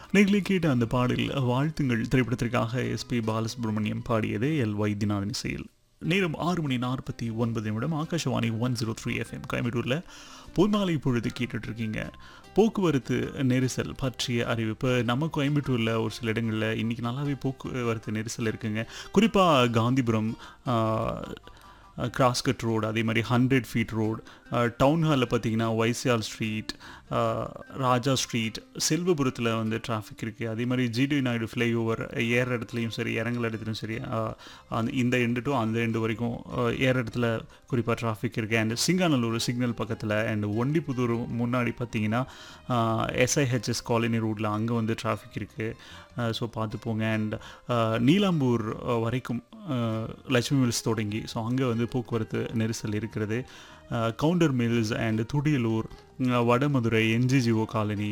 நீங்களே கேட்ட அந்த பாடல் வாழ்த்துங்கள் திரைப்படத்திற்காக எஸ்பி பாலசுப்ரமணியம் பாடியது எல் வைத்தியநாதன் இசையில் நேரம் ஆறு மணி நாற்பத்தி ஒன்பது நிமிடம் Akashvani one zero three FM கோயம்புத்தூரில் பொன்மாலை பொழுது கேட்டுட்டு இருக்கீங்க போக்குவரத்து நெரிசல் பற்றிய அறிவிப்பு நம்ம கோயம்புத்தூரில் ஒரு சில இடங்களில் இன்றைக்கி நல்லாவே போக்குவரத்து நெரிசல் இருக்குங்க குறிப்பாக காந்திபுரம் கிராஸ்கட் ரோடு அதே மாதிரி ஹண்ட்ரட் ஃபீட் ரோடு டவுன் ஹாலில் பார்த்தீங்கன்னா வைசியால் ஸ்ட்ரீட் ராஜா ஸ்ட்ரீட் செல்வபுரத்தில் வந்து டிராஃபிக் இருக்குது அதே மாதிரி ஜிடி நாயுடு ஃப்ளைஓவர் ஏற இடத்துலையும் சரி இறங்குற இடத்துலையும் சரி அஹ், அந்த இந்த எண்டு டு அந்த எண்டு வரைக்கும் அஹ், ஏற இடத்துல குறிப்பாக டிராஃபிக் இருக்குது அண்ட் சிங்காநல்லூர் சிக்னல் பக்கத்தில் அண்ட் ஒண்டிப்புதூர் முன்னாடி பார்த்தீங்கன்னா எஸ்ஐஹெச்எஸ் காலனி ரோட்டில் அங்கே வந்து டிராஃபிக் இருக்குது ஸோ பார்த்து போங்க அண்ட் நீலாம்பூர் அஹ், வரைக்கும் அஹ், லட்சுமி மில்ஸ் தொடங்கி ஸோ அங்கே வந்து போக்குவரத்து நெரிசல் இருக்கிறது கவுண்டர் மில்ஸ் அண்ட் துடியலூர் அஹ், வடமதுரை என்ஜிஜிஓ காலனி